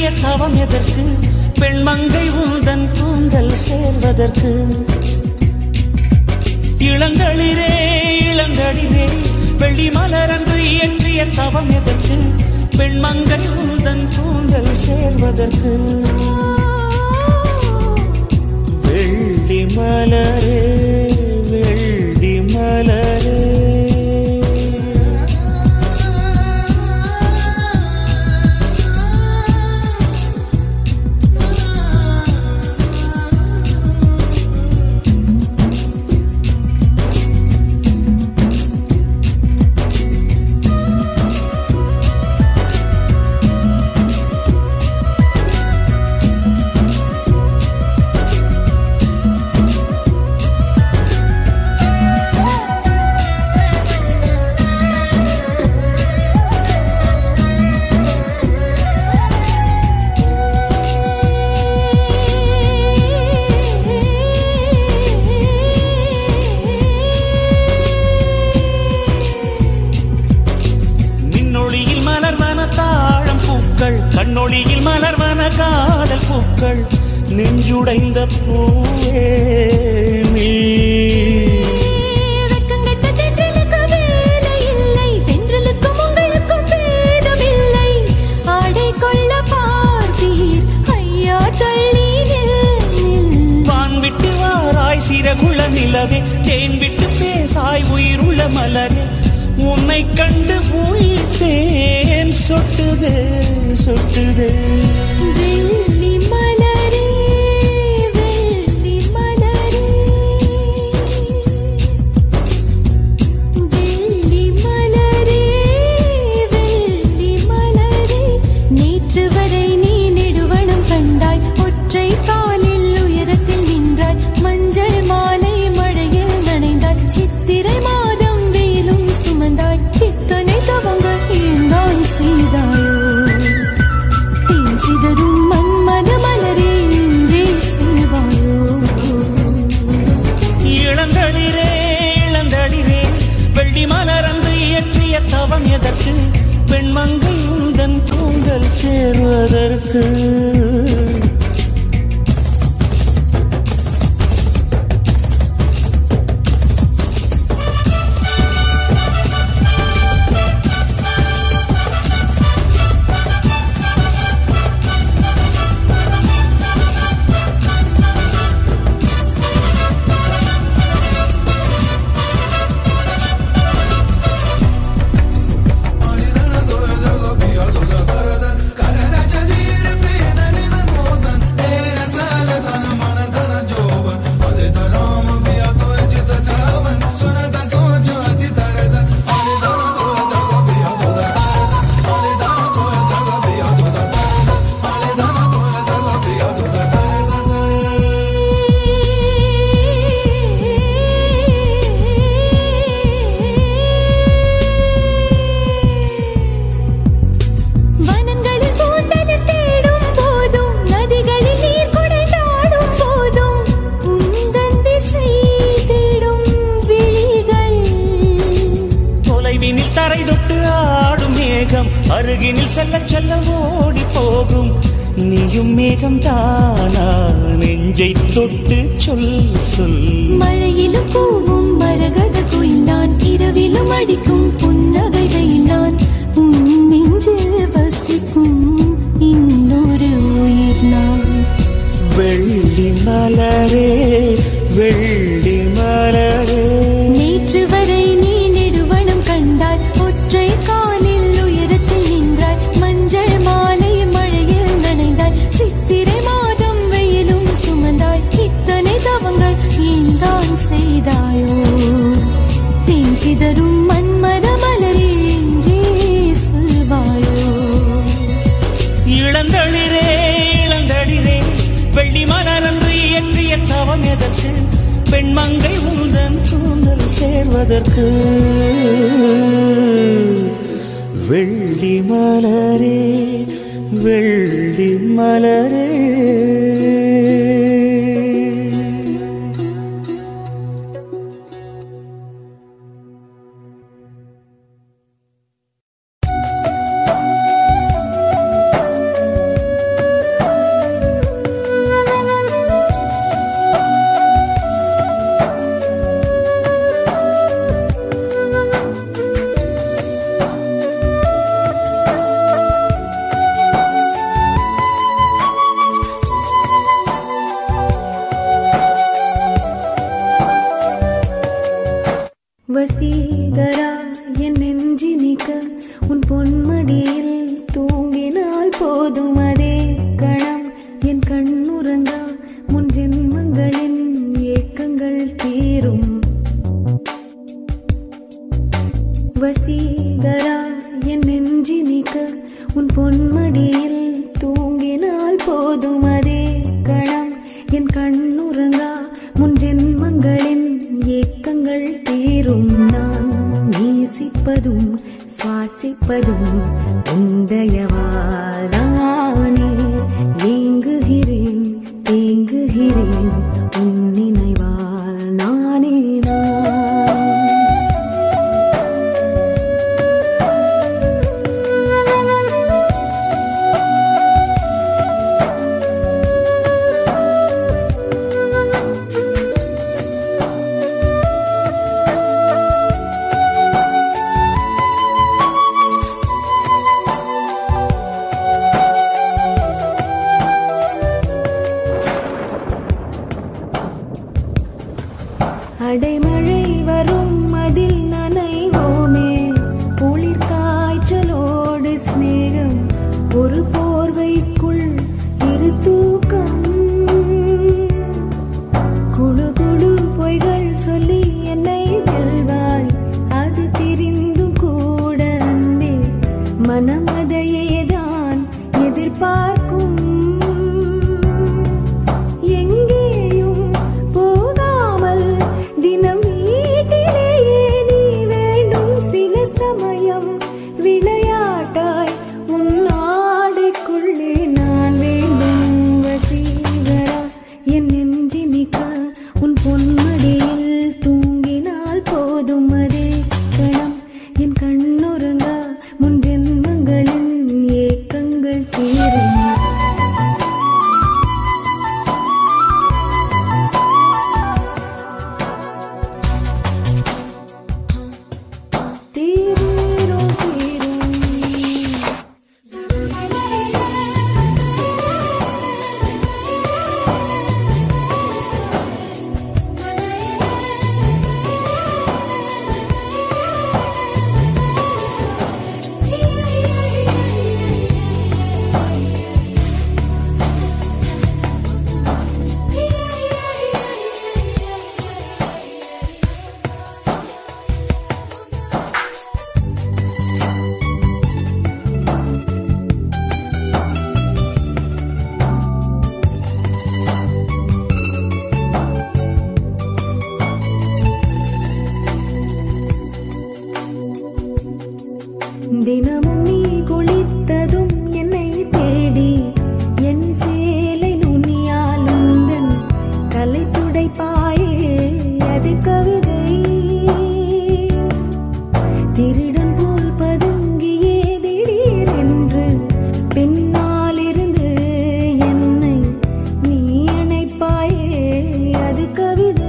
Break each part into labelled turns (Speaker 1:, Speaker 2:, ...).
Speaker 1: இயற்றிய தவம் எதற்கு பெண்மங்கை உந்தன் கூந்தல் சேர்வதற்கு இளங்களிரே இளங்களிரே வெள்ளி மலரன்று இயற்றிய தவம் எதற்கு பெண்மங்கை உந்தன் கூந்தல் சேர்வதற்கு வெள்ளி மலரே வெள்ளி மலரே மின்னொளியில் மலர்வன தாழம் பூக்கள் கண்ணொளியில் மலர்வன காதல் பூக்கள் நெஞ்சுடைந்த பூவே நீ
Speaker 2: வெக்கங்கெட்ட தென்றலுக்கு வேலை இல்லை தென்றலுக்கும் உங்களுக்கும் பேதமில்லை ஆடை கொள்ள பார்த்தீர் ஐயா தள்ளி நில், நில்.
Speaker 1: வான் விட்டு வாராய் சிறகுள்ள நிலவே தேன் விட்டு பேசாய் உயிருள்ள மலரே உன்னை கண்டு உயிர் தேன் சொட்டுதே சொட்டுதே
Speaker 2: வெள்ளி மலரே வெள்ளி மலரே வெள்ளி மலரே வெள்ளி மலரே நேற்று வரை நீ நெடுவனம் கண்டாய் ஒற்றை காலில் உயரத்தில் நின்றாய் மஞ்சள் மாலை மழையில் நனைந்தாய் சித்திரை மாதம் வெயிலும் சுமந்தாய் இத்தனை தவங்கள் ஏந்தான் செய்தாயோ தேன் சிதறும் மன்மத மலரே இன்றே சொல்வாயோ
Speaker 1: இளந்தளிரே இளந்தளிரே வெள்ளி மலரன்று இயற்றிய தவம் எதற்கு பெண்மங்கை உந்தன் கூந்தல் சேர்வதற்கு
Speaker 2: வனங்களில் பூந்தளிர் தேடும் போதும் நதிகளில் நீர் குடைந்தாடும் போதும் உந்தன் திசை தேடும் விழிகள்
Speaker 1: தொலைவினில் தரை தொட்டு ஆடும் மேகம் அருகினில் செல்ல செல்ல ஓடி போகும் நீயும் மேகம் தானா நெஞ்சை தொட்டு சொல் சொல்
Speaker 2: மழையிலும் பூவும் மரகத குயில் நான் இரவிலும் அடிக்கும் புன்னகை வெயில் நான் உன் நெஞ்சில் வசிக்கும் இன்னொரு உயிர் நான்
Speaker 1: வெள்ளி மலரே வெள்ளி மலரே
Speaker 2: நேற்று வரை நீ நெடுவனம் கண்டாய் ஒற்றை காலில் உயரத்தில் நின்றாய் மஞ்சள் மாலை மழையில் நனைந்தாய் சித்திரை மாதம் வெயிலும் சுமந்தாய் இத்தனை தவங்கள் ஏன்தான் செய்தாயோ தேன் சிதறும் மன்மத மலரே எங்கே சொல்வாயோ
Speaker 1: இளந்தளிரே இளந்தளிரே வெள்ளி மலரன்று இயற்றிய தவம் எதற்கு பெண்மங்கை உந்தன் கூந்தல் சேர்வதற்கு வெள்ளி மலரே வெள்ளி மலரே
Speaker 2: வசீகரா என் நெஞ்சினிக்க உன் பொன்மடியில் தூங்கினால் போதும் அதே கணம் என் கண்ணுறங்கா முன் ஜென்மங்களின் ஏக்கங்கள் தீரும் வசீகரா என் நெஞ்சினிக்க உன் பொன்மடியில் தூங்கினால் போதும் அதே கணம் என் கண்ணுறங்கா முன் ஜென்மங்களின் ஏக்கங்கள் தீரும் நான் நேசிப்பதும் சுவாசிப்பதும் உந்தயவாதானே ஏங்குகிறேன் தேங்குகிறேன் உன் நினைவால் நானே நான் அடைமழை வரும் அதில் நனைவோமே குளிர் காய்ச்சலோடு சிநேகம் ஒரு போர்வைக்குள் இரு தூக்கம் குழு குழு பொய்கள் சொல்லி என்னை வெல்வாய் அது தெரிந்தும் கூட அன்பே மனம் அதையேதான் எதிர்பார்க்கும் எங்கேயும் போகாமல் தினம் வீட்டிலேயே நீ வேண்டும் சில சமயம் விளையாட்டாய் உன் ஆடைக்குள்ளே நான் வேண்டும் வசீகரா என் நெஞ்சினிக்க உன் பொன்மடியில் தூங்கினால் போதும் அதே கணம் என் கண்ணுறங்கா முன் ஜென்மங்களின் ஏக்கங்கள் தீரும் தீரும் தீரும் தினமும் நீ குளித்ததும் என்னை தேடி என் சேலை நுனியால் உந்தன் தலை துடைப்பாயே அது கவிதை திருடன் போல் பதுங்கியே திடீரென்று பின்னாலிருந்து என்னை நீ அணைப்பாயே அது கவிதை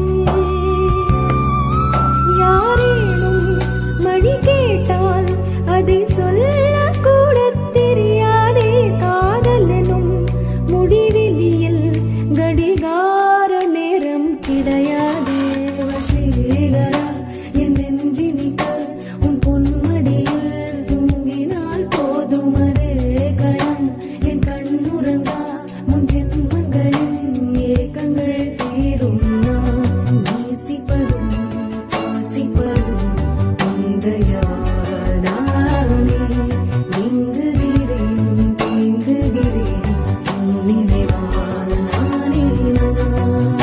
Speaker 2: யாரேனும் மணி கேட்டால் அதை சொல்ல கூட தெரியாதே காதல் எனும் முடிவெளியில் கடிகார நேரம் கிடையாதே வசீகரா என் நெஞ்சினிக்க உன் பொன்மடியில் தூங்கினால் போதும் அதே கணம் என் கண்ணுறங்கா முன் ஜென்மங்களின் ஏக்கங்கள் தீரும் நான் நேசிப்பதும் சுவாசிப்பதும் உந்தையாதானே நீங்குகிறேன் தேங்குகிறேன் உன் நினைவால் நானே நான்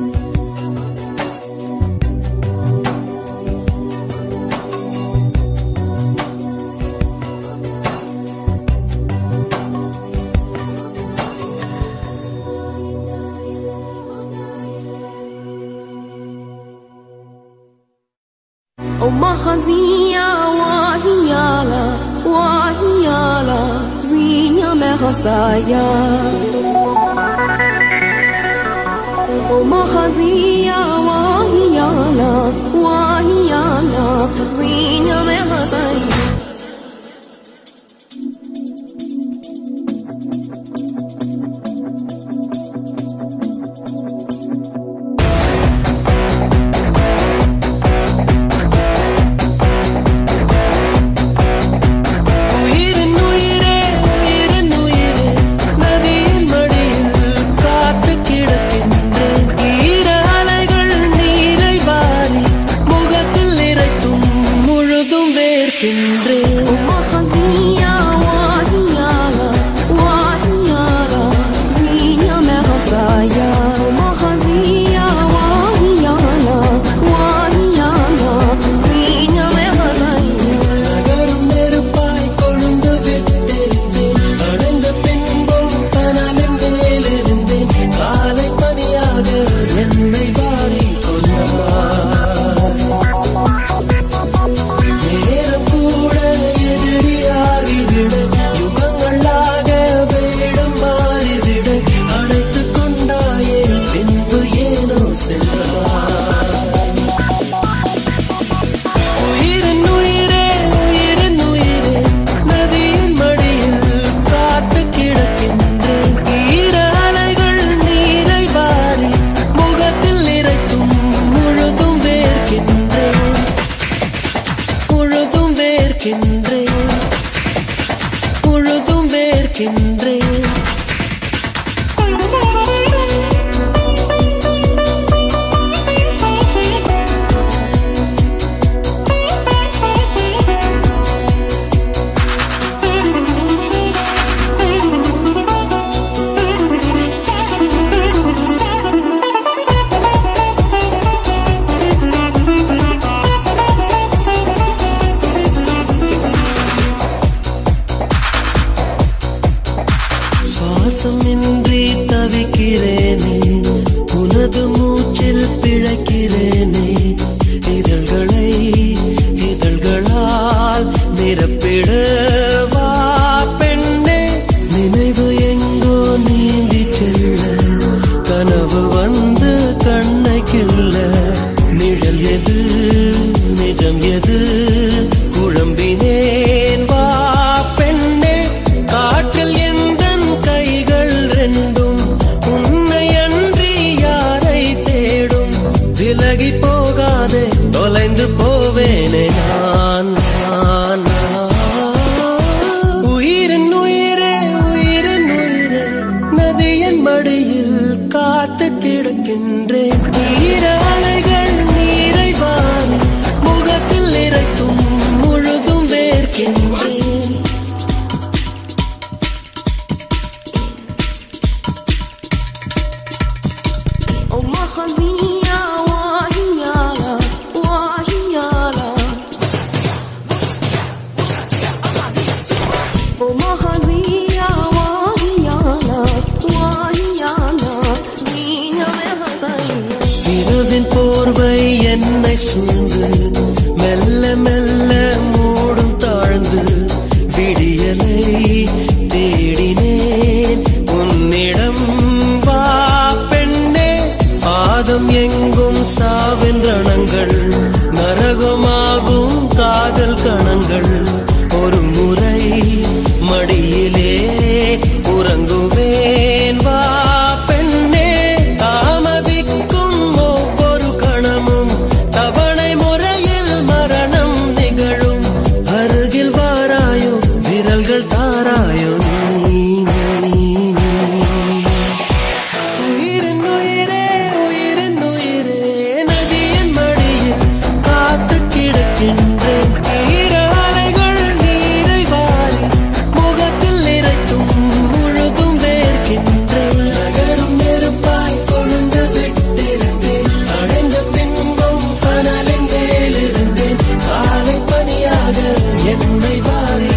Speaker 3: أم خزية وهيالا وهيالا زينة مغسايا أم خزية وهيالا وهيالا زينة مغسايا
Speaker 2: ஆ
Speaker 4: கிடக்கின்றேன் சுவாசம் இன்றி தவிக்கிறேனே உனது மூச்சில் பிழைக்கிறேனே இதழ்களை இதழ்களால் நிரப்பிட வா பெண்ணே நினைவு எங்கோ நீந்தி செல்ல கனவு வந்து கண்ணை கிள்ள நிழல் எது நிஜம் எது குழம்பினேன் வா பெண்ணே காற்றில் எந்தன் கைகள் ரெண்டும் உன்னை அன்றி யாரை தேடும் விலகி போகாதே தொலைந்து போவேனே நான் நான், நான். உயிரின் உயிரே உயிரின் உயிரே நதியின் மடியில் காத்து கிடக்கின்றேன் ஈர அலைகள் நீரை வாரி முகத்தில் இறைக்கும் முழுதும் வேர்க்கின்றேன்
Speaker 3: Oh mahaniya wahiyala wahiyala Oh mahaniya wahiyala wahiyala Dina mehadaiya
Speaker 4: இரவின் போர்வை என்னை சூழ்ந்து மெல்ல மெல்ல மூடும் தாழ்ந்து விடியலை தேடினேன் உன்னிடம் வா பெண்ணே பாதம் எங்கும் சாவின் ரணங்கள் நரகமாகும் காதல் கணங்கள் ஒரு முறை மடியிலே உறங்குவேன் வா பெண்ணே தாமதிக்கும் ஒவ்வொரு கணமும் தவணை முறையில் மரணம் நிகழும் அருகில் வாராயோ விரல்கள் தாராயோ நீ நீ, நீ. உயிரின் உயிரே உயிரின் உயிரே நதியின் மடியில் காத்து கிடக்கின்றேன் ஈர அலைகள் நீரை வாரி முகத்தில் இறைக்கும் முழுதும் வேர்க்கின்றேன் நகரும் நெருப்பாய் கொழுந்து விட்டிருந்தேன் அடைந்த பின்பும் கனலின் மேலிருந்தேன் காலை பனியாக என்னை வாரி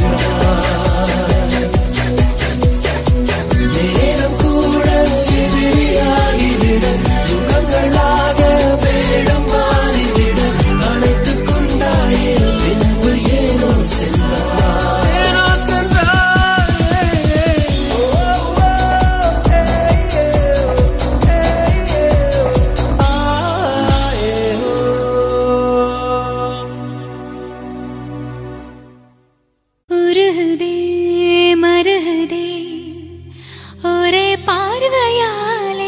Speaker 4: நேரம் கூட எதிரியாகிவிட யுகங்களாக வேடம் மாறிவிட அணைத்துக் கொண்டாயே பின்பு ஏனோ சென்றாய் ஏனோ சென்றாய் ஓ, ஓ, ஏய், ஏய், ஏய், ஏய், ஆ, ஏ, ஓ.
Speaker 2: உருகுதே மருகுதே ஒரே பார்வையாலே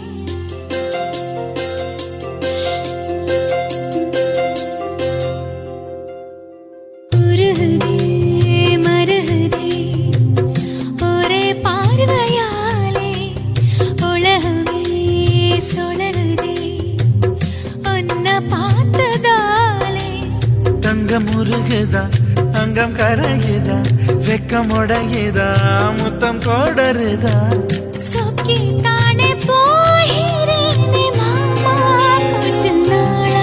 Speaker 2: உருகுதே மருகுதே ஒரே பார்வையாலே உலகமே சுழலுதே உன்னை பார்த்ததாலே
Speaker 5: தங்கம் உருகுதா அங்கம் கரையுதா வெக்கம் உடையுதா முத்தம் கோடருதா
Speaker 2: சொக்கி தானே போகிறேனே மாமா கொஞ்ச நாளா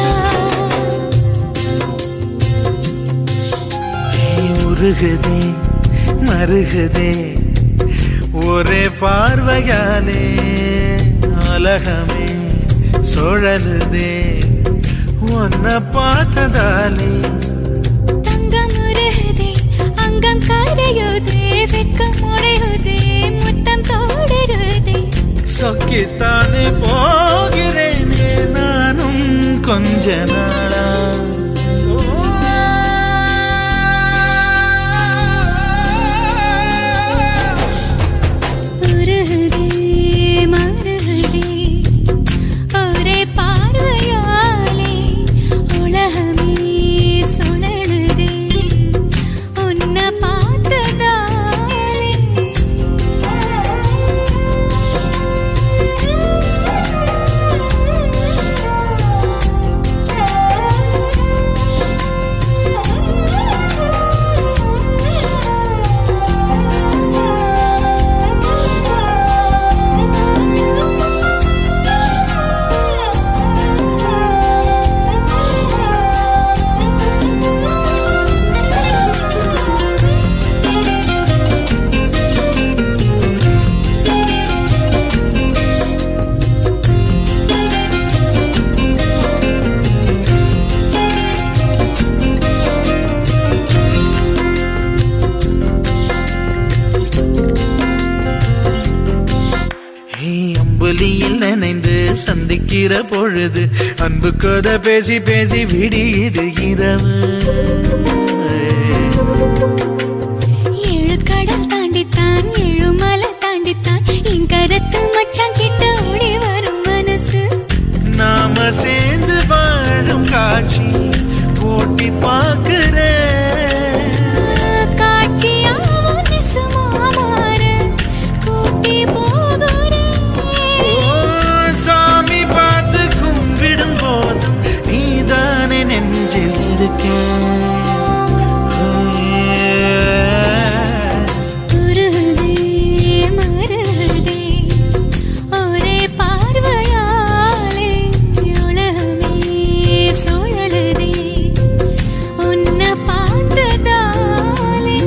Speaker 5: நீ உருகுதே மருகுதே ஒரே பார்வையாலே அலகமே சுழலுதே உன்னை பார்த்ததாலே
Speaker 2: தங்கம் உருகுதே அங்கம் கரையுதே வெக்கம் உடையுதே முத்தம் தோடருதே
Speaker 5: சொக்கித்தானே போகிறேனே நானும் கொஞ்ச நாளா
Speaker 2: உருகுதே மருகுதே ஒரே பார்வையாலே உலகமே சுழலுதே உன்னை பார்த்ததாலே
Speaker 5: ஒலியில் நினைந்து சந்திக்கிற பொழுது அன்பு கதை பேசி பேசி விடியுது இரவு
Speaker 2: ஏழு கடல் தாண்டித்தான் ஏழு மலை தாண்டித்தான் என் கருத்து மச்சான் கிட்ட ஓடி வரும் மனசு
Speaker 5: நாம சேர்ந்து வாழும் காட்சி போட்டி பார்க்கிறேன்
Speaker 2: காட்சியாவும் நெசமா மாற கூட்டி போகிறேன்
Speaker 5: ஓ, சாமி பார்த்து கும்பிடும் போதும் நீதானே நெஞ்சில் இருக்கேன்
Speaker 2: உருகுதே, மருகுதே, ஒரே பார்வையாலே உலகமே சுழலுதே, உன்னை பார்த்ததாலே.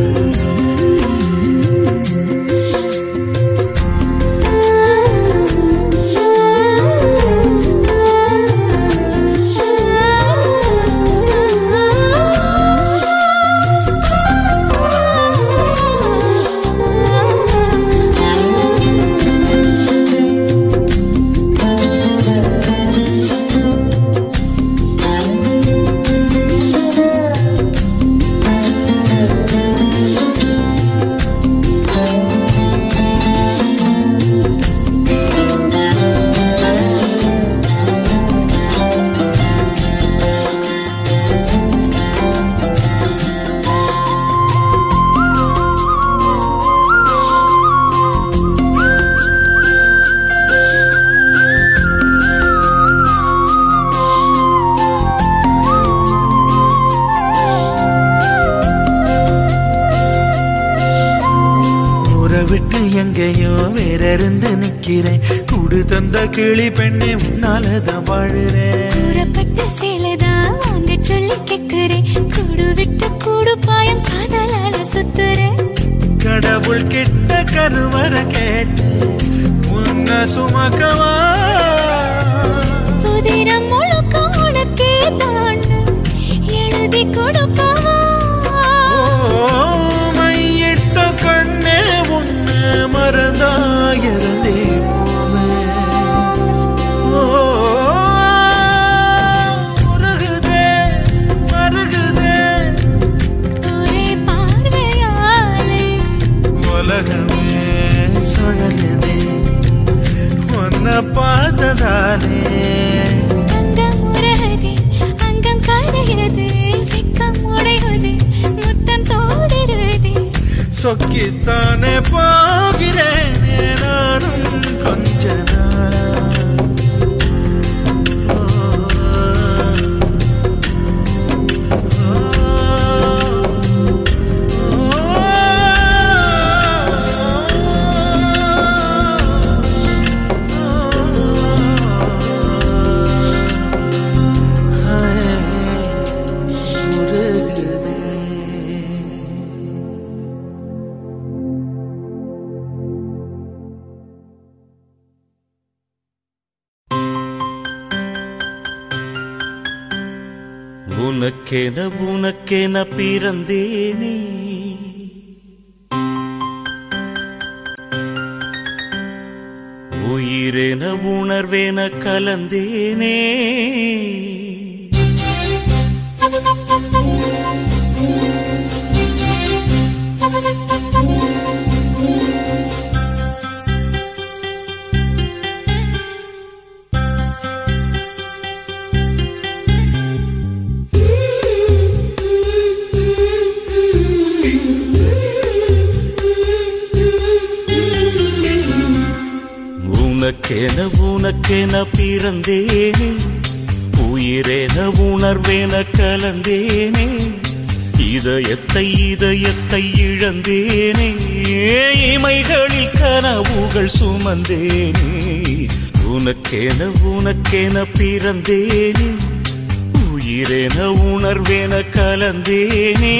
Speaker 5: ஊரை விட்டு எங்கேயோ வேற இருந்து நிக்கிறேன் கூடு தந்த கிளி பெண்ணே உன்னாலதான் வாழுறேன்
Speaker 2: கூறப்பட்ட சேலைதான் வாங்க சொல்லி கேக்குறேன் கூடு விட்டு கூடு பாயம் காதலால சுத்துறேன்
Speaker 5: கடவுள் கிட்ட கருவற கேட்டு உன்ன சுமக்கவா
Speaker 2: உதிரம் முழுக்க உனக்கே தான் எழுதி கொடுக்கவா
Speaker 5: ஓ, மையிட்ட கண்ணே உன்னை மறந்தாயிருந்தே போவேன் ஓ, உருகுதே, மருகுதே,
Speaker 2: ஒரே பார்வையாலே
Speaker 5: உலகமே சுழலுதே உன்னை பார்த்ததாலே
Speaker 2: அங்கம் உருகுதே, அங்கம் கரையுது வெக்கம் உடையுது முத்தம் தோடுருதே
Speaker 5: சொக்கித்தானே போகிறேன் நானும் கொஞ்ச நாளா ஓ, உருகுதே
Speaker 1: உனக்கென உனக்கென பிறந்தேனே உயிரென உணர்வேன கலந்தேனே உனக்கென உனக்கென பிறந்தேனே உயிரென உணர்வேன கலந்தேனே இதயத்தை இதயத்தை இழந்தேனே இமைகளில் கனவுகள் சுமந்தேனே உனக்கென உனக்கென பிறந்தேனே உயிரென உணர்வேன கலந்தேனே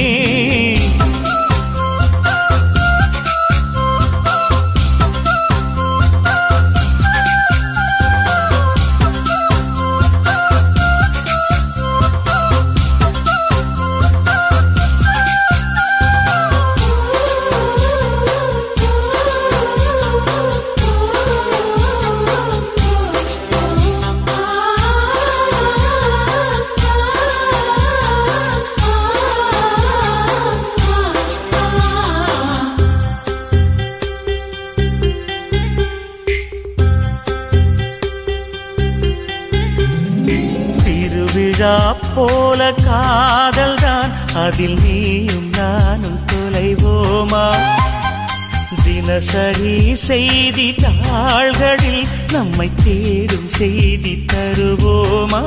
Speaker 1: நிலா போல காதல் தான் அதில் நீயும் நானும் தொலைவோமா தினசரி செய்தி தாள்களில் நம்மை தேடும் செய்தி தருவோமா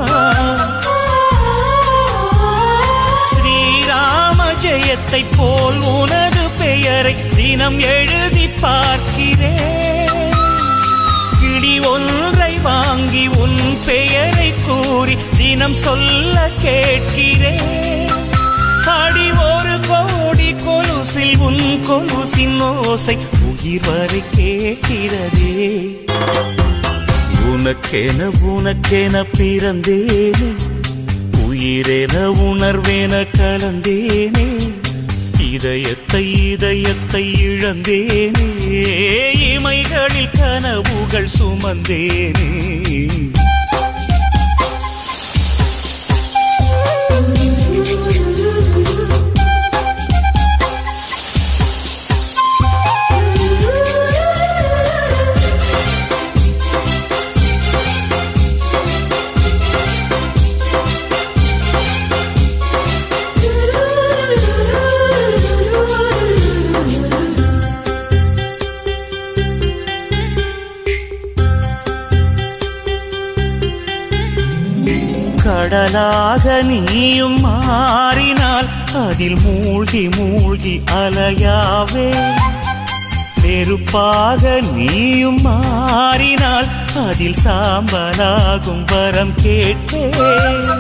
Speaker 1: ஸ்ரீராம ஜெயத்தை போல் உனது பெயரை தினம் எழுதி பார்க்கிறேன் கிளி ஒன்றை வாங்கி உன் பெயரை கூறி தினம் சொல்ல கேட்கிறேன் அடி ஒரு கோடி கொலுசில் உன் கொலுசின் ஓசை உயிர் வரை கேட்கிறதே உனக்கென உனக்கென பிறந்தேனே உயிரென உணர்வேன கலந்தேனே இதயத்தை இதயத்தை இழந்தேனே இமைகளில் கனவுகள் சுமந்தேனே கடலாக நீயும் மாறினால் அதில் மூழ்கி மூழ்கி அலையாவே நெருப்பாக நீயும் மாறினால் அதில் சாம்பலாகும் வரம் கேட்பேன்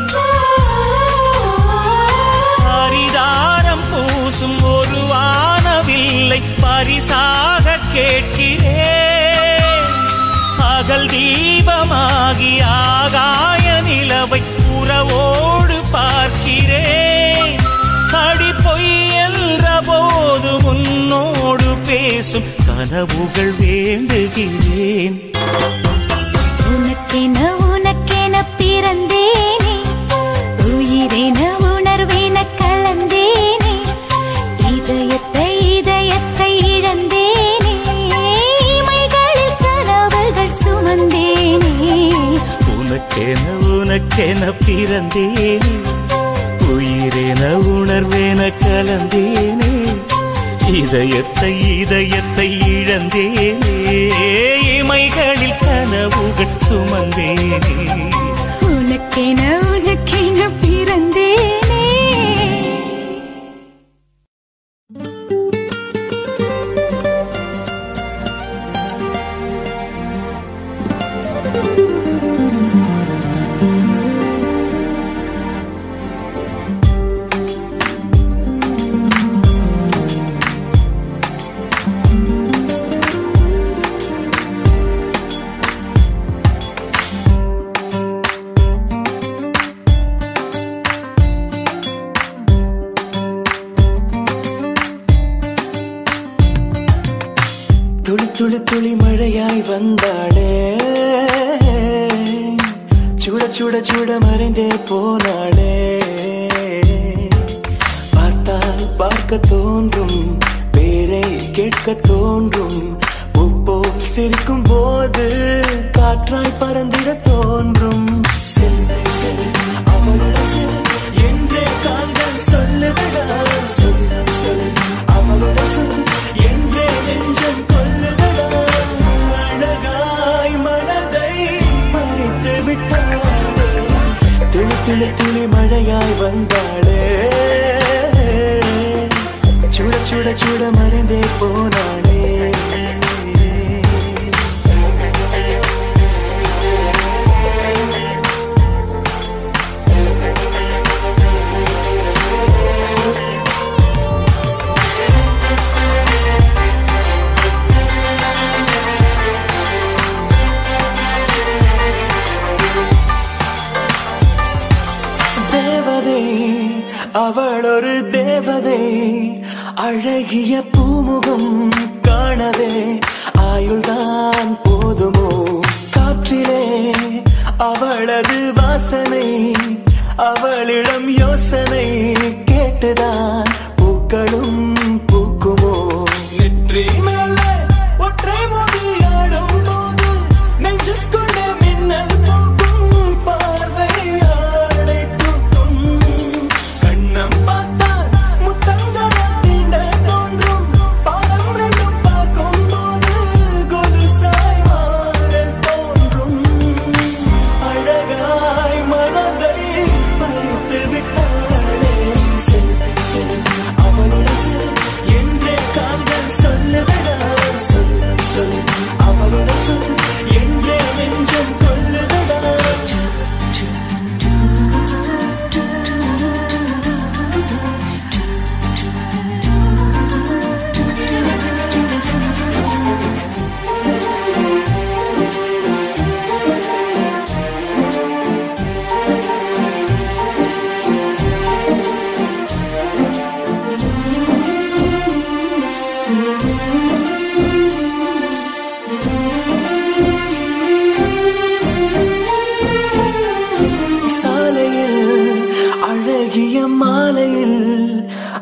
Speaker 1: பரிதாரம் பூசும் ஒரு வானவில்லை பரிசாக கேட்கிறேன் பகல் தீபமாகி ஆகாய நிலவை உறவோடு பார்க்கிறேன் அடி பொய் என்ற போது உன்னோடு பேசும் கனவுகள் வேண்டுகிறேன்
Speaker 2: உனக்கென உனக்கென பிறந்தேனே உயிரென உணர்வேன கலந்தேனே இதயத்தை இதயத்தை இழந்தேனே இமைகளில் கனவுகள் சுமந்தேனே
Speaker 1: உனக்கென உனக்கென பிறந்தேனே உயிரென உணர்வேன கலந்தேனே இதயத்தை இதயத்தை இழந்தேனே இமைகளில் கனவுகள் சுமந்தேனே
Speaker 2: உனக்கென உனக்கென பிறந்தேனே
Speaker 4: துளி துளி துளி மழையாய் வந்தாளே சுட சுட சுட மறைந்தே போனாளே பார்த்தால் பார்க்க தோன்றும் பேரை கேட்க தோன்றும் உப்போ சிரிக்கும் போது காற்றாய் பறந்திட தோன்றும் செல் செல் அவளுடன் செல் என்றே கால்கள் சொல்லுதடா சொல் சொல் அவளுடன் சொல் என்றே நெஞ்சம் கொல்லுதடா அழகாய் மனதை மறைத்து விட்டாள் துளி துளி துளி மழையாய் வந்தாளே சுட சுட சுட மறைந்தே போனாளே தேவதை அவள் ஒரு தேவதை அழகிய பூமுகம் காணவே ஆயுள்தான் போதுமோ காற்றிலே அவளது வாசனை அவளிடம் யோசனை கேட்டுதான் பூக்களும் பூக்குமோ நெற்றி மேலே ஒற்றை மொழியாடும் போது நெஞ்சுக்குள்ளே மின்னல் போக்கும் பார்வை அழைக்கும்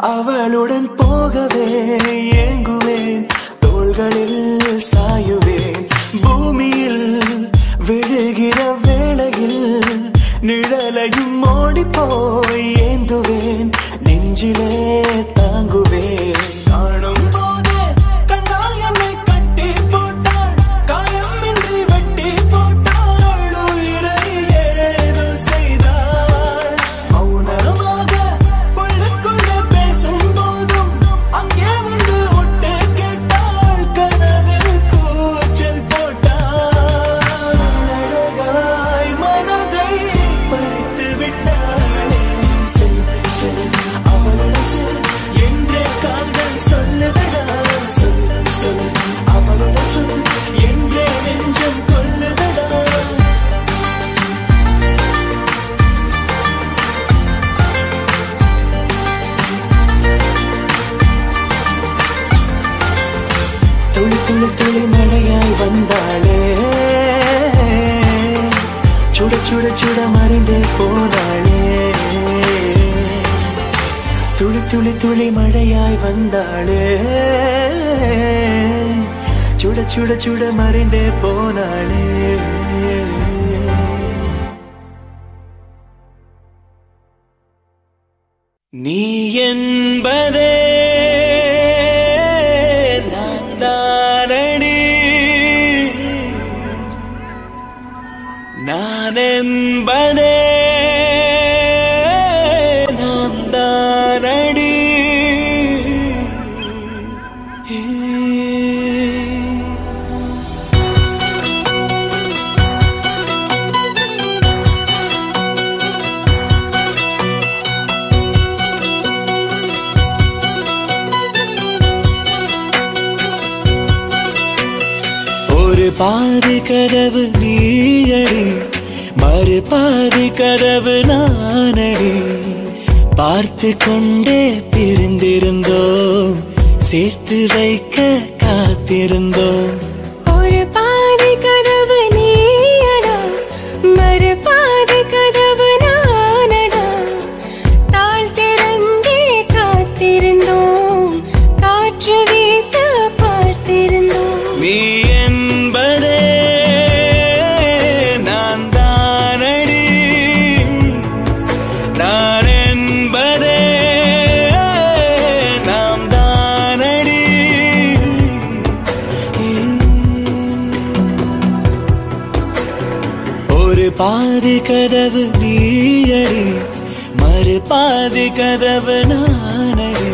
Speaker 4: அவளுடன் போகவே ஏங்குவேன் தோள்களில் சாயுவேன் பூமியில் விழுகிற வேளையில் நிழலையும் ஓடி போய் ஏந்துவேன் நெஞ்சிலே தாங்குவேன் காணும் போதே கண்ணால் என்னை கட்டி போட்டாள் காயமின்றி வெட்டி போட்டாள் உயிரை ஏதோ செய்தாள் மௌனமாக உள்ளுக்குள்ளே பேசும் போதும் அங்கே வந்து ஒட்டு கேட்டாள் கனவில் கூச்சல் போட்டாள் அழகாய் மனதை பறித்து விட்டாளே செல் செல் அவளிடம் செல் என்றே காந்தன் சொல்லுதடா சொல் சொல் அவளிடம் சொல் என்றே நெஞ்சம் கொல்லுதடா துளி துளி துளி மழையாய் வந்தாளே சுட சுட சுட மறைந்தே போனாளே துளி துளி துளி மழையாய் வந்தாளே சுட சுட சுட மறைந்தே போனாளே நீ என்பதே நான் தானடி நான் என்பதே நாம் தானடி ஒரு பாதி கதவு நீயடி மறு பாதி கதவு நானடி பார்த்து கொண்டே பிரிந்திருந்தோம் சேர்த்து வைக்க காத்திருந்தோம்
Speaker 2: ஒரு பாதி கதவு நீயடா மறு பாதி கதவு நானடா தாழ் திறந்தே காத்திருந்தோம் காற்று வீச பார்த்திருந்தோம்
Speaker 4: நீ என்பதே நான் தானடி நான் என்பதே நாம் தானடி ஒரு பாதி கதவு நீயடி மறு பாதி கதவு நானடி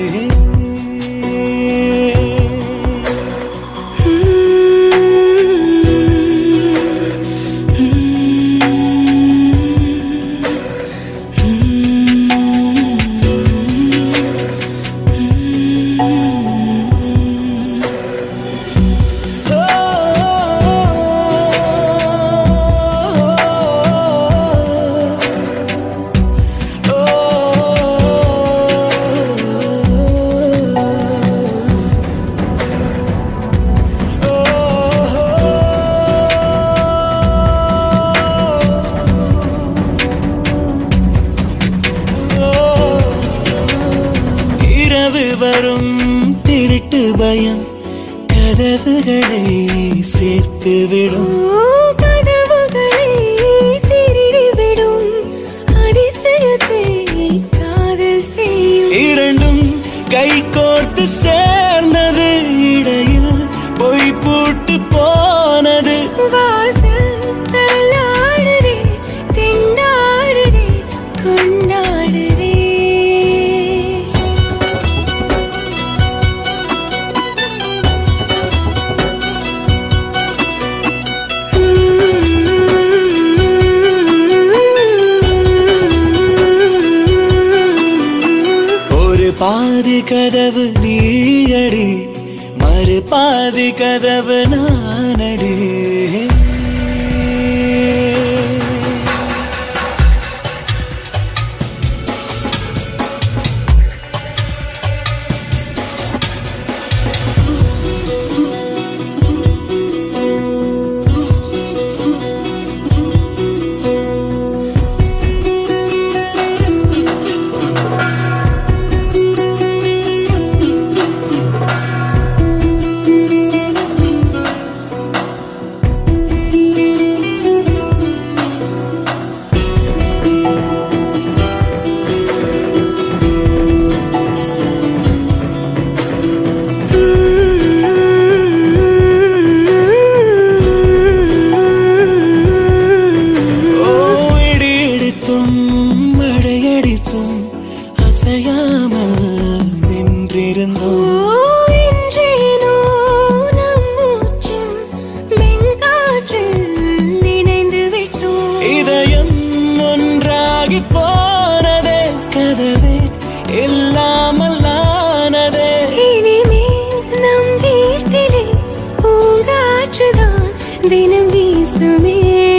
Speaker 4: இரவு வரும் திருட்டு பயம் கதவுகளை சேர்த்து விடும்
Speaker 2: ஓ, கதவுகளை திருடிவிடும் அதிசயத்தை காதல் செய்யும்
Speaker 4: இரண்டும் கை கோர்த்து சேர்ந்தது இடையில் பொய் பூட்டு போனது
Speaker 2: வாசல் தள்ளாடுதே திண்டாடுதே கொண்டாடுதே
Speaker 4: ஒரு பாதி கதவு நீயடி மறு பாதி கதவு நானடி
Speaker 2: ஆ தினம் வீசுமே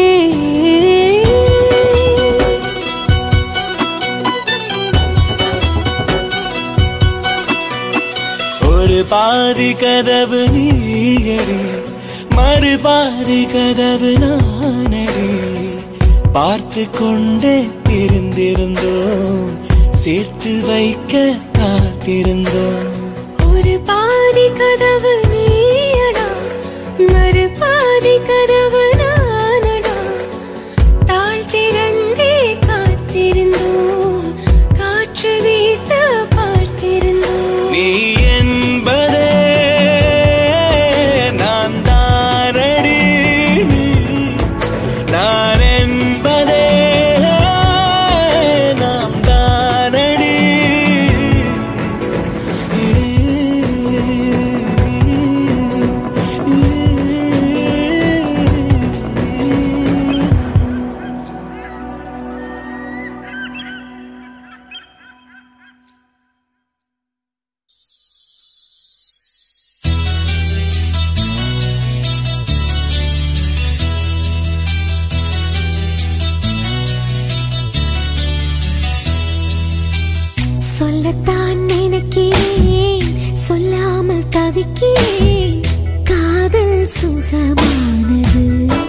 Speaker 1: ஒரு பாதி கதவு நீயடி மறு பாதி கதவு நானடி பார்த்து கொண்டே இருந்திருந்தோம் சேர்த்து வைக்க காத்திருந்தோம்
Speaker 2: ஒரு பாதி கதவு நீயடா மறு பாதி கதவு நானடா தாழ் திறந்தே காத்திருந்தோம் காற்று வீச பார்த்திருந்தோம்
Speaker 1: நீ என்பதே நான் தானடி நான் என்பதே நாம் தானடி
Speaker 2: சொல்லத்தான் நினைக்கிறேன் சொல்லாமல் தவிக்கிறேன் காதல் சுகமானது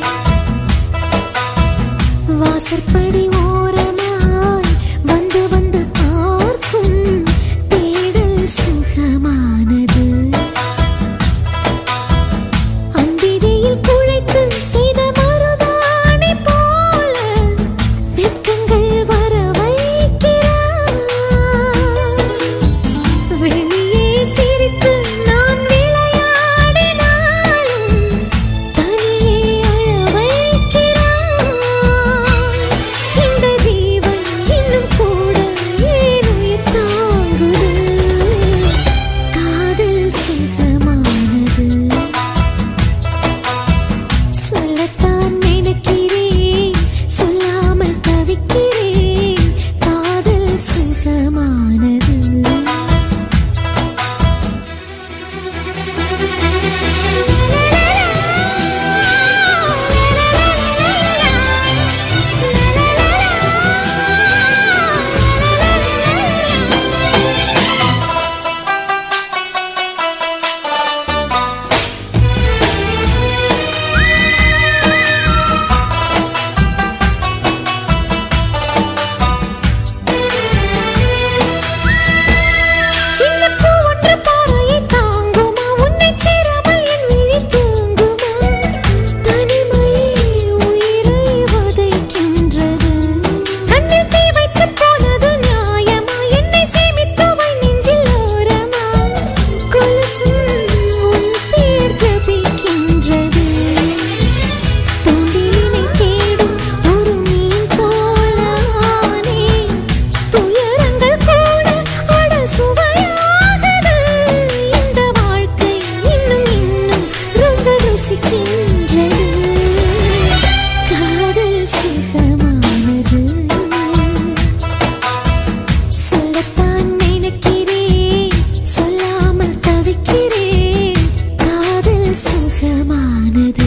Speaker 2: வாசற்படி ஓரமாய் வந்து வந்து பார்க்கும் தேடல் சுகமானது அந்திரியில் குழைத்து செய்த மருதாணி போல வெட்கங்கள் வர வைக்கிறார் வெளியே சிரித்து நான் விளையாடினாலும் தனியே அழ வைக்கிறார் இந்த ஜீவன் இன்னும் கூட ஏன் உயிர் தாங்குது காதல் சுகமானது சொல்லத்தான் நினைக்கிறேன் சொல்லாமல் தவிக்கிறேன் காதல் சுகமானது சின்ன பூ ஒன்று பார்வையை தாங்குமா உன்னை சேராமல் என் விழி தூங்குமா தனிமையே உயிரை வதைக்கின்றது கண்ணில் தீ வைத்து போனது நியாயமா என்னை சேமித்து வை நெஞ்சில் ஓரமா கொலுசும் உன் பேர் ஜபிக்கின்றது தூண்டிலினை தேடும் ஒரு மீன் போலானே துயரங்கள் கூட அட சுவையாகுது இந்த வாழ்க்கை இன்னும் இன்னும் ரொம்ப ருசிக்கின்றது காதல் சுகமானது சொல்லத்தான் நினைக்கிறேன் சொல்லாமல் தவிக்கிறேன் காதல் சுகமானது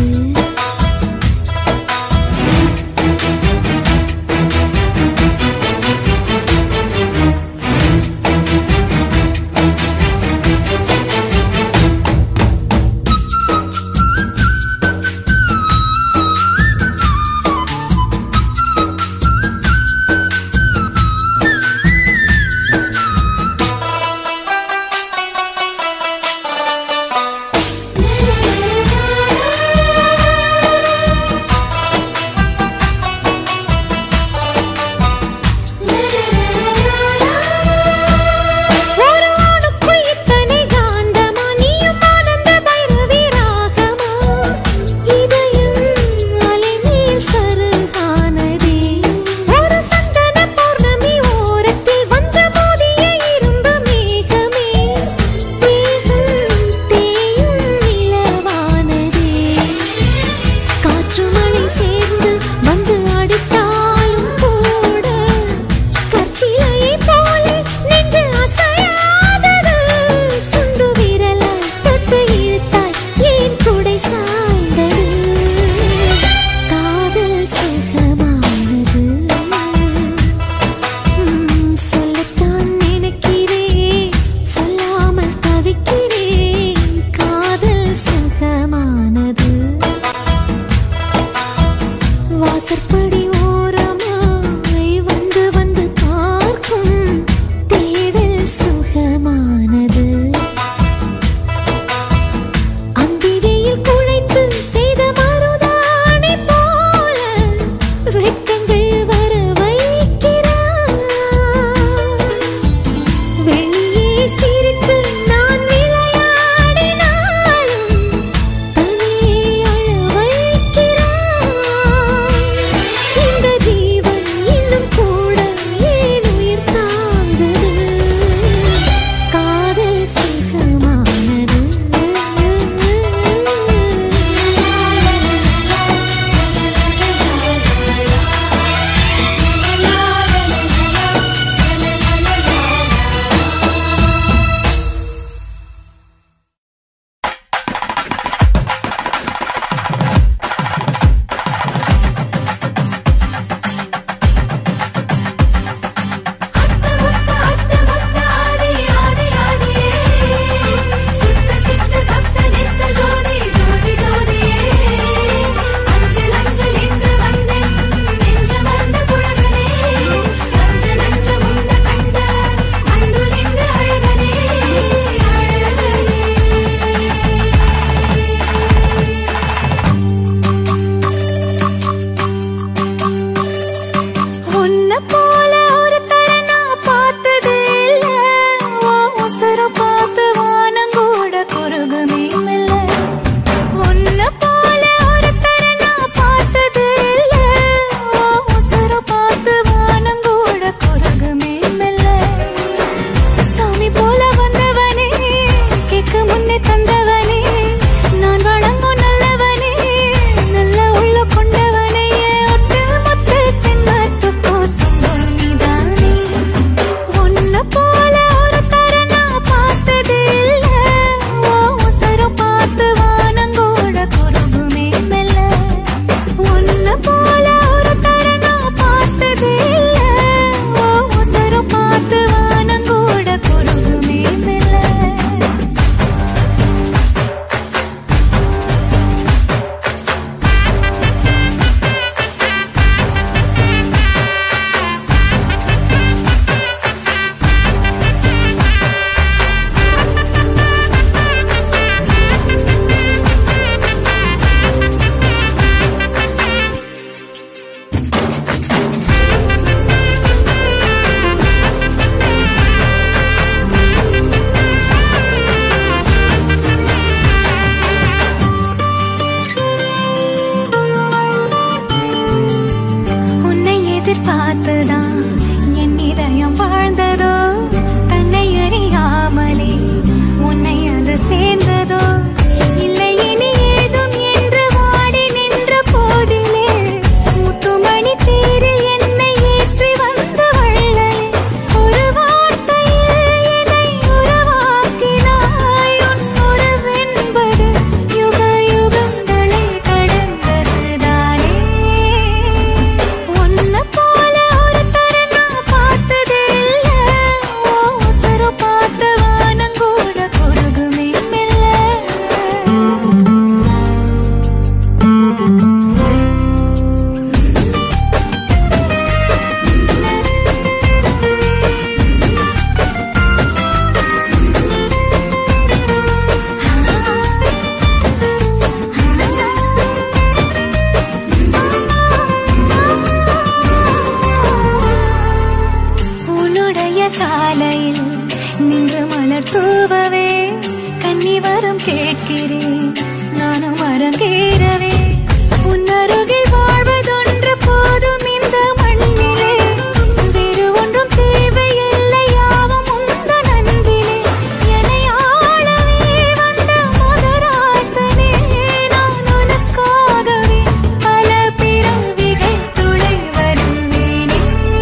Speaker 2: அரங்கேறவே உன்னருகில் வாழ்வதொன்று போதும் இந்த மண்ணிலே வேறு ஒன்றும் தேவையில்லை யாவும் உந்தன் அன்பிலே என்னை ஆளவே வந்த மகராசனே நான் உனக்காகவே பல பிறவிகள் துளை வருவேனே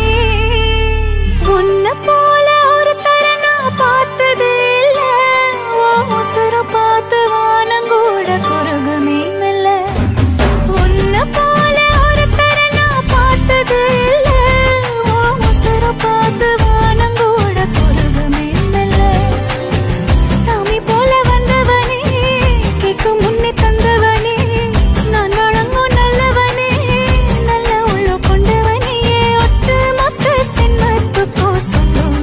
Speaker 2: உன்னை போல ஒரு தரனா பார்த்தது இல்ல ஓ உசுர பார்த்து வானங்கூட குறுகுமே மெல்ல உன்னை போல ஒரு தரனா பார்த்தது இல்ல ஓ உசுர பார்த்து வானங்கூட குறுகுமே மெல்ல சாமி போல வந்தவனே கேட்கும் முன்னே தந்தவனே நான் வழங்கும் நல்லவனே நல்ல உள்ள கொண்டவனே ஒட்டு மொத்த சின்னத்துக்கோ சொந்தம்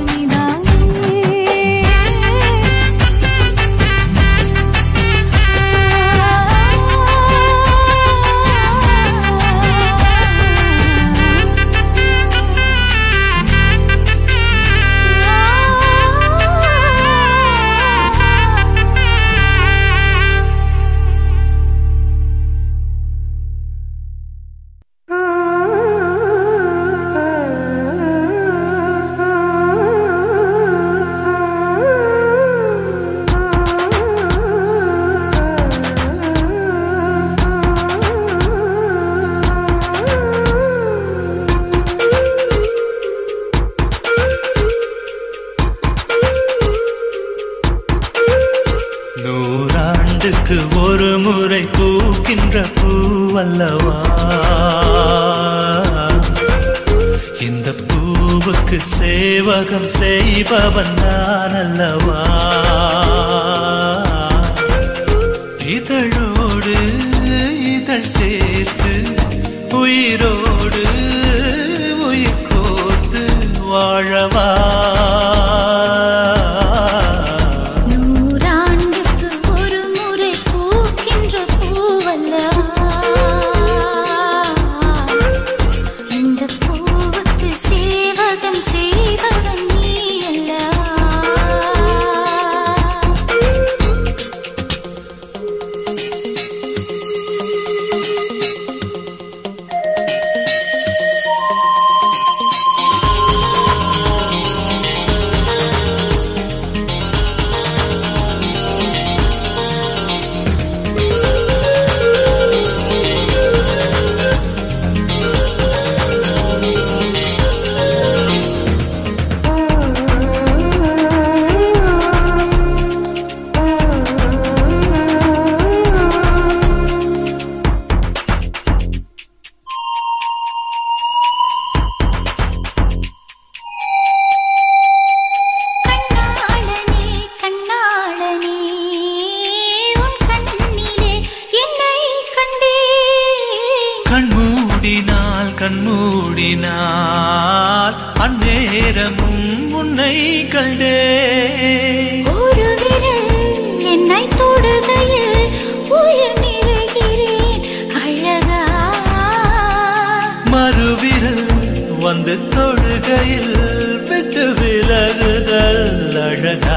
Speaker 1: நூறாண்டுக்கு ஒரு முறை பூக்கின்ற பூவல்லவா இந்த பூவுக்கு சேவகம் செய்பவன் நான் அல்லவா இதழோடு இதழ் சேர்த்து உயிரோடு உயிர் கோர்த்து வாழவா
Speaker 2: நூறாண்டுக்கு ஒரு முறை பூக்கின்ற பூவல்லவா இந்த பூவுக்கு சேவகம் செய்வதன் நீ அல்லவா கண்ணாளனே கண்ணாளனே உன் கண்ணிலே என்னை கண்டேன்
Speaker 1: கண்மூடினால் கண்மூடினால் அந்நேரமும் உன்னை கண்டே
Speaker 2: ஒரு விரல் என்னை தொடுகையில் உயிர் நிறைகிறேன் அழகா
Speaker 1: மறுவிரல் வந்து தொடுகையில் விட்டு விலகுதல் அழகா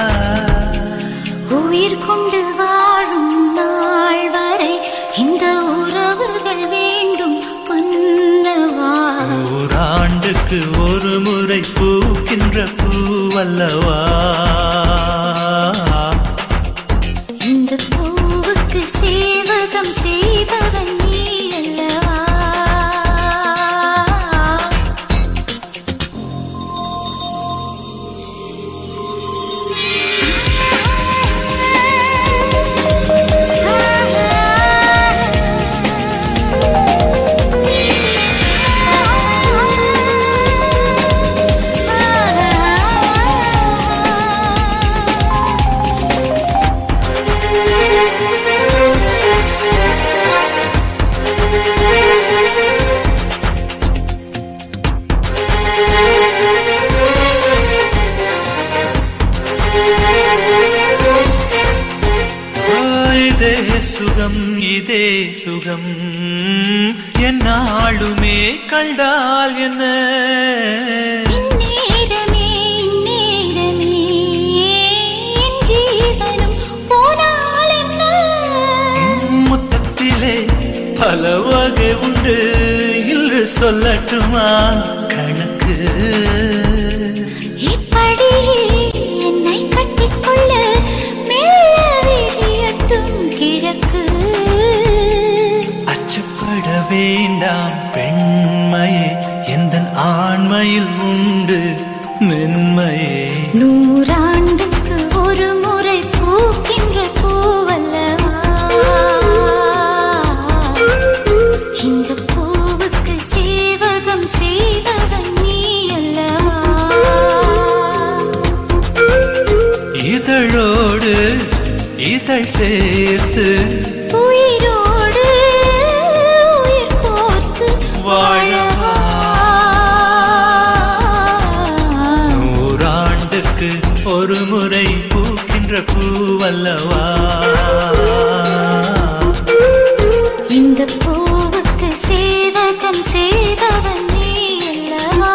Speaker 2: உயிர் கொண்டு வாழும் நாள் வரை இந்த உறவுகள் வேண்டும் மன்னவா
Speaker 1: ஓராண்டுக்கு ஒரு முறை பூக்கின்ற பூவல்லவா
Speaker 2: இந்த பூவுக்கு சேவகம் செய்பவன் நீ அல்லவா
Speaker 1: இதே சுகம் இதே சுகம் என்னாளுமே கண்டால் என்ன
Speaker 2: இந்நேரமே இந்நேரமே என் ஜீவனும் போனால் என்ன
Speaker 5: பல வகை உண்டு இன்று சொல்லட்டுமா கணக்கு
Speaker 2: இப்படியே என்னை கட்டிக்கொள்ள மெல்ல விழியட்டும் கிழக்கு
Speaker 5: அச்சப்பட வேண்டாம் பெண்மையே எந்த ஆண்மையில் உண்டு மென்மையே
Speaker 2: நூறாண்டுக்கு ஒரு முறை பூக்கின்ற பூவல்லவா இந்த பூவுக்கு சேவகம் செய்தவன் நீ அல்லவா
Speaker 5: இதழோடு இதழ் சேர்த்து
Speaker 2: உயிரோடு உயிர் கோர்த்து
Speaker 5: வாழவா.
Speaker 2: வாழவா
Speaker 5: நூறாண்டுக்கு ஒரு முறை பூக்கின்ற பூவல்லவா
Speaker 2: இந்த பூவுக்கு சேவகம் செய்தவன் நீ அல்லவா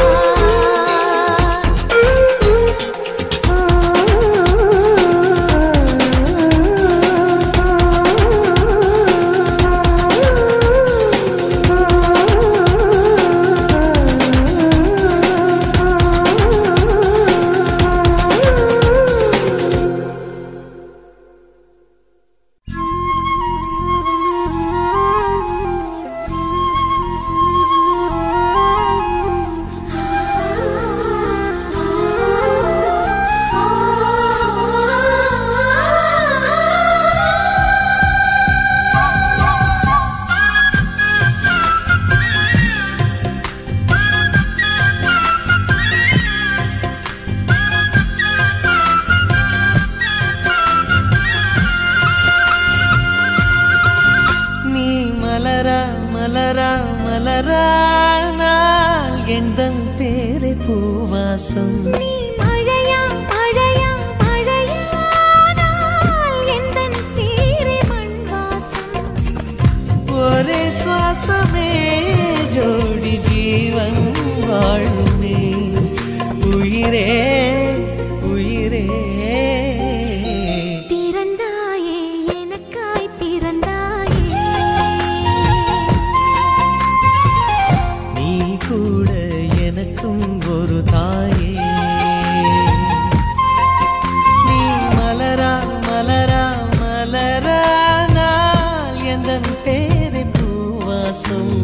Speaker 1: நீ மலரா மலரா மலரானால் எந்த பேரை பூவாசம்
Speaker 2: நீ மழையா மழையா மழையானால் எந்தன் பேரே மண் வாசம்
Speaker 1: ஒரே சுவாசமே ஜோடி ஜீவன் வாழுமே உயிரே உயிரே
Speaker 2: பிறந்தாயே எனக்காய் பிறந்தாயே
Speaker 1: நீ கூட எனக்கும் ஒரு தாயே நீ மலரா மலரா மலரானால் எந்த பேரை பூவாசம்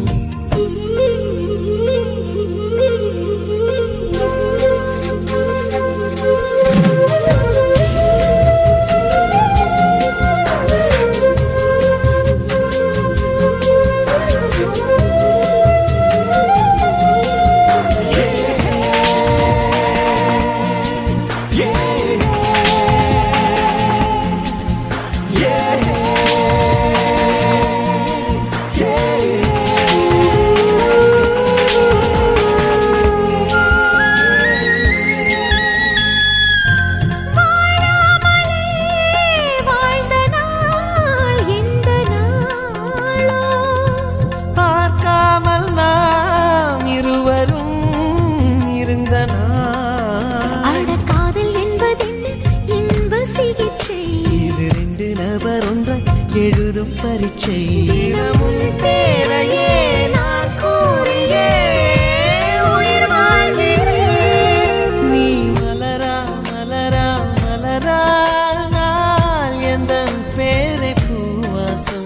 Speaker 2: வாழ்ந்த நாள் எந்த நாளோ
Speaker 1: பார்க்காமல் நாம் இருவரும் இருந்த நாள்
Speaker 2: அட காதல் என்பதென்ன இன்ப சிகிச்சை
Speaker 1: இது ரெண்டு நபர் ஒன்றாய் எழுதும் பரீட்சை தினமும் பேரையே நான் கூறியே உயிர் வாழ்கிறேன். நீ மலரா மலரா மலரா நாள் எந்த பேரை பூவாசம்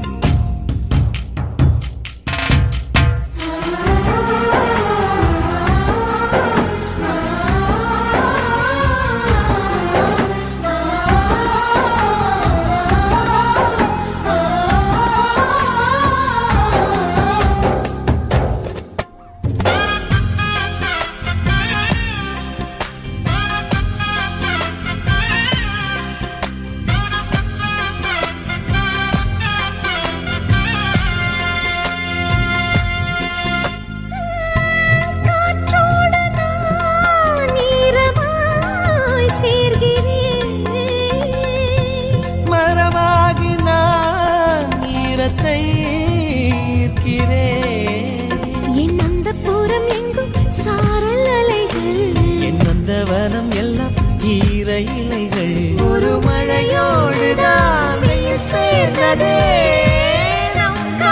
Speaker 2: காற்றோடு நான் ஈரமாய் சேர்கிறேன்
Speaker 1: மரமாகி நான் ஈரத்தை ஈர்க்கிறேன்
Speaker 2: என் அந்த புறம் எங்கும் சாரல் அலைகள்
Speaker 1: என் நந்தவனம் எல்லாம் ஈர இலைகள் ஒரு மழையோடுதான் வெயில் சேர்ந்ததே நம்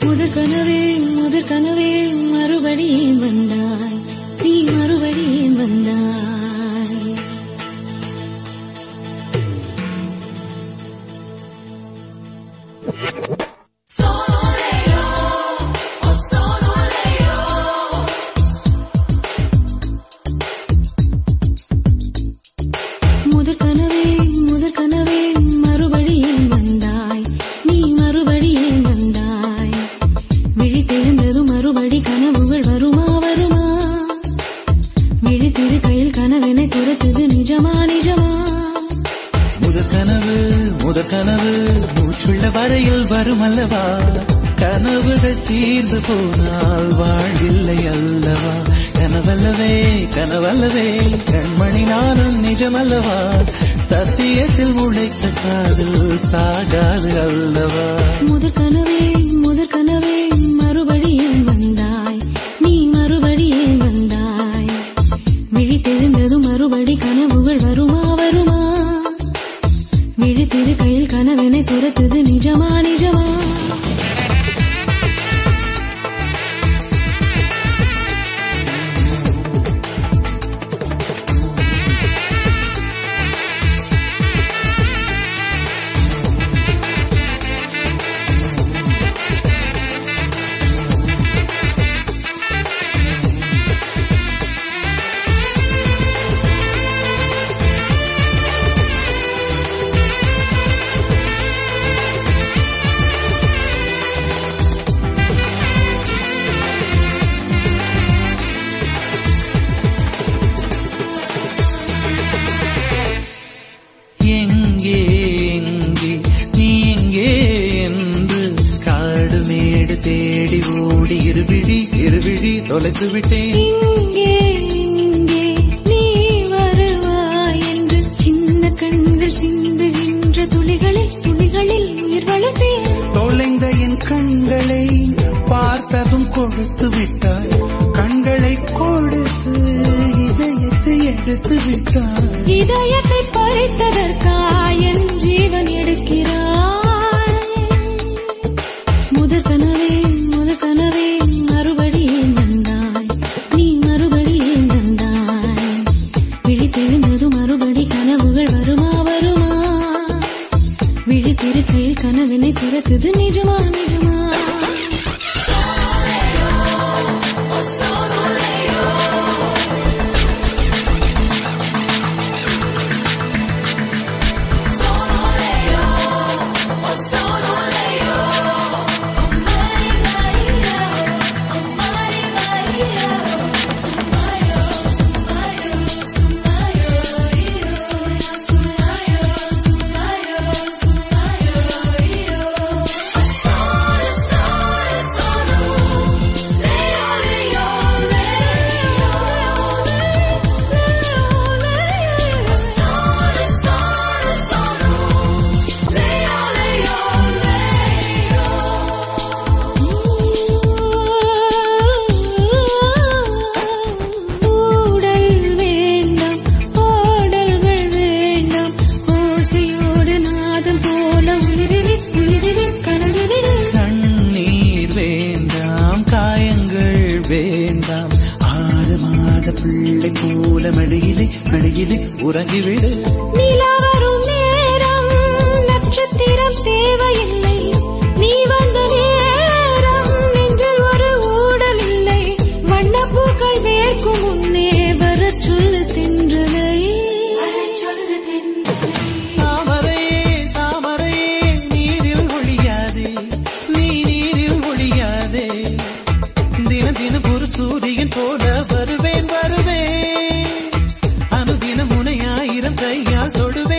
Speaker 2: முதற் கனவே முதற் கனவே மறுபடியும் வந்தாய் நீ மறுபடியும் வந்தாய் முதற் கனவே முதற் கனவே மறுபடியும் வந்தாய் நீ மறுபடியும் வந்தாய் விழித்தெழுந்ததும் மறுபடி கனவுகள் வருமா வருமா விழித்திரு கையில் கனவென துரத்துது நிஜமா நிஜமா
Speaker 5: முதற் கனவு முதற் கனவு மூச்சுள்ள வரையில் வரும் அல்லவா கனவுகள் தீர்ந்து போனால் வாழ்வில்லை அல்லவா கனவல்லவே கனவல்லவே கண்மணி நானும் நிஜமல்லவா சத்தியத்தில் உழைத்த காதல் சாகாது அல்லவா
Speaker 2: முதற் கனவே முதற் கனவே மறுபடியும் வந்தாய் நீ மறுபடியும் வந்தாய் விழித்தெழுந்ததும் மறுபடி கனவுகள் வருமா வருமா விழித்திரு கையில் கனவென துரத்துது நிஜமா நிஜமா
Speaker 5: எங்கே எங்கே நீ எங்கே என்று காடு மேடு தேடி ஓடி இருவிழி இருவிழி தொலைத்து விட்டேன்
Speaker 2: இங்கே இங்கே நீ வருவாய் என்று சின்ன கண்கள் சிந்துகின்ற துளிகளில் துளிகளில் உயிர் வளர்த்தேன்
Speaker 6: தொலைந்த என் கண்களை பார்த்ததும் கொடுத்து விட்டாய் கண்களை கொடுத்து இதயத்தை எடுத்து விட்டாய்
Speaker 2: இதயத்தை பறித்ததற்காய் என் ஜீவன் எடுக்கிறாய் முதற் கனவே முதற் கனவே மறுபடியும் வந்தாய் நீ மறுபடியும் வந்தாய் விழித்தெழுந்தது மறுபடி கனவுகள் வருமா வருமா விழித்திருக்கையில் கனவினை துரத்துது நிஜமா நிஜமா ஊடல் வேண்டாம் ஓடல்கள் வேண்டாம் ஓசையோடு நாதம் போல உயிரில் உயிரில் கலந்து விடு
Speaker 5: கண்ணீர் வேண்டாம் காயங்கள் வேண்டாம் ஆறு மாத பிள்ளை போல மடியிலே மடியிலே உறங்கிவிடு
Speaker 2: நிலா வரும் நேரம் நட்சத்திரம் தேவையில்லை நீ வந்த நேரம் நெஞ்சில் ஒரு ஊடல் இல்லை வண்ணப்பூக்கள் வேர்க்கும் முன்னே வரச் சொல்லு தின்றலை
Speaker 5: தாமரையே தாமரையே நீரில் ஒழியாதே நீ நீரில் ஒழியாதே தினம் தினம் ஒரு சூரியன் போல வருவேன் வருவேன் அனுதினம் உனை ஆயிரம் கையால் தொடுவேன்